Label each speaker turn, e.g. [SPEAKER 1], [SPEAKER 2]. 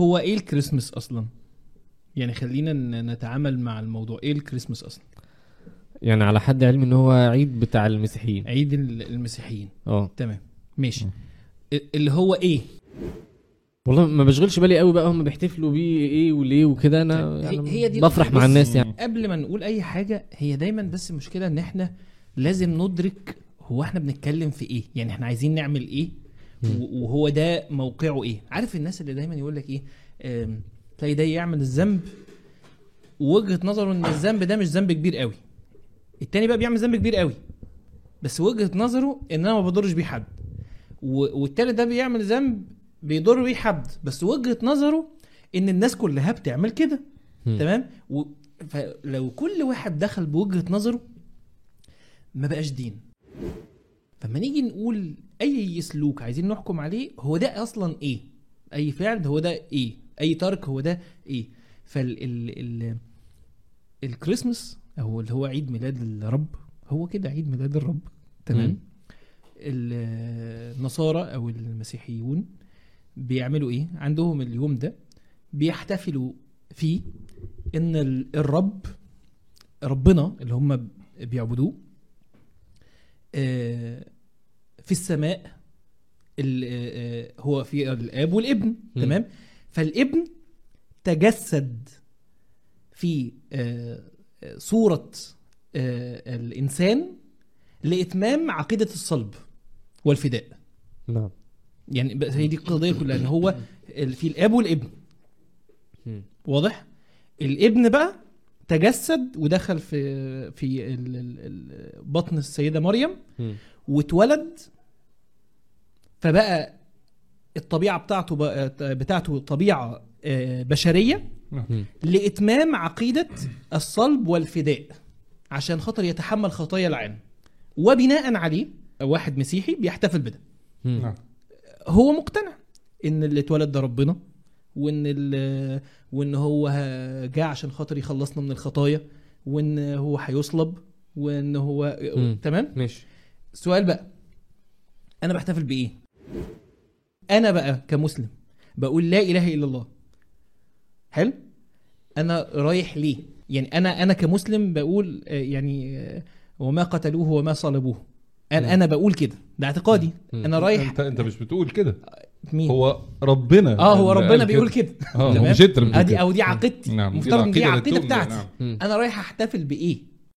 [SPEAKER 1] هو ايه الكريسماس اصلا يعني خلينا ن- نتعامل مع الموضوع ايه الكريسماس اصلا
[SPEAKER 2] يعني على حد علمي ان هو عيد بتاع المسيحيين
[SPEAKER 1] عيد ال- المسيحيين
[SPEAKER 2] اه
[SPEAKER 1] تمام ماشي ال- اللي هو ايه
[SPEAKER 2] والله ما بشغلش بالي قوي بقى هم بيحتفلوا بيه ايه وليه وكده انا
[SPEAKER 1] هي-
[SPEAKER 2] يعني
[SPEAKER 1] هي دي
[SPEAKER 2] بفرح
[SPEAKER 1] النقطة.
[SPEAKER 2] مع
[SPEAKER 1] بص،
[SPEAKER 2] الناس يعني
[SPEAKER 1] قبل ما نقول اي حاجه هي دايما بس المشكله ان احنا لازم ندرك هو احنا بنتكلم في ايه يعني احنا عايزين نعمل ايه و- وهو ده موقعه ايه عارف الناس اللي دايما يقول لك ايه آم، تلاقي ده يعمل الذنب ووجهه نظره ان الذنب ده مش ذنب كبير قوي التاني بقى بيعمل ذنب كبير قوي بس وجهه نظره ان انا ما بضرش بيه حد و- والتالت ده بيعمل ذنب بيضر بيه حد بس وجهه نظره ان الناس كلها بتعمل كده
[SPEAKER 2] مم.
[SPEAKER 1] تمام و... فلو كل واحد دخل بوجهه نظره ما بقاش دين فما نيجي نقول اي سلوك عايزين نحكم عليه هو ده اصلا ايه اي فعل هو ده ايه اي ترك هو ده ايه فال ال... ال... الكريسماس او اللي هو عيد ميلاد الرب هو كده عيد ميلاد الرب
[SPEAKER 2] مم.
[SPEAKER 1] تمام ال- النصارى او المسيحيون بيعملوا ايه عندهم اليوم ده بيحتفلوا فيه ان ال- الرب ربنا اللي هم بيعبدوه آه، في السماء ال- آه، هو في الاب والابن
[SPEAKER 2] مم.
[SPEAKER 1] تمام فالابن تجسد في آه، آه، صورة آه، الإنسان لإتمام عقيدة الصلب والفداء
[SPEAKER 2] نعم
[SPEAKER 1] يعني بس هي دي القضية كلها إن هو ال- في الآب والابن
[SPEAKER 2] مم.
[SPEAKER 1] واضح الابن بقى تجسد ودخل في في ال- ال- ال- بطن السيدة مريم
[SPEAKER 2] مم.
[SPEAKER 1] واتولد فبقى الطبيعة بتاعته بقى بتاعته طبيعة آه، بشرية
[SPEAKER 2] مم.
[SPEAKER 1] لإتمام عقيدة الصلب والفداء عشان خاطر يتحمل خطايا العالم وبناء عليه واحد مسيحي بيحتفل بده
[SPEAKER 2] مم.
[SPEAKER 3] نعم
[SPEAKER 1] هو مقتنع ان اللي اتولد ده ربنا وان ال- وان هو ه- جه عشان خاطر يخلصنا من الخطايا وان هو هيصلب وان هو
[SPEAKER 2] مم.
[SPEAKER 1] تمام
[SPEAKER 2] ماشي
[SPEAKER 1] السؤال بقى انا بحتفل بايه انا بقى كمسلم بقول لا اله الا الله حلو انا رايح ليه يعني انا انا كمسلم بقول آه، يعني آه، وما قتلوه وما صلبوه انا انا بقول كده ده اعتقادي
[SPEAKER 2] مم.
[SPEAKER 1] انا رايح
[SPEAKER 3] انت انت مش بتقول كده
[SPEAKER 1] مين
[SPEAKER 3] هو ربنا
[SPEAKER 1] اه هو
[SPEAKER 3] اللي
[SPEAKER 1] ربنا
[SPEAKER 3] قال
[SPEAKER 1] بيقول كده
[SPEAKER 3] اه هو
[SPEAKER 1] تمام؟
[SPEAKER 3] مش انت اللي بتقول
[SPEAKER 1] ادي
[SPEAKER 3] كده.
[SPEAKER 1] او دي عقيدتي
[SPEAKER 3] نعم
[SPEAKER 1] مفترض إن دي
[SPEAKER 3] العقيدة
[SPEAKER 1] عقيده
[SPEAKER 3] اللي بتؤمن بيها،
[SPEAKER 1] بتاعتي
[SPEAKER 3] نعم.
[SPEAKER 2] مم.
[SPEAKER 1] انا رايح احتفل بايه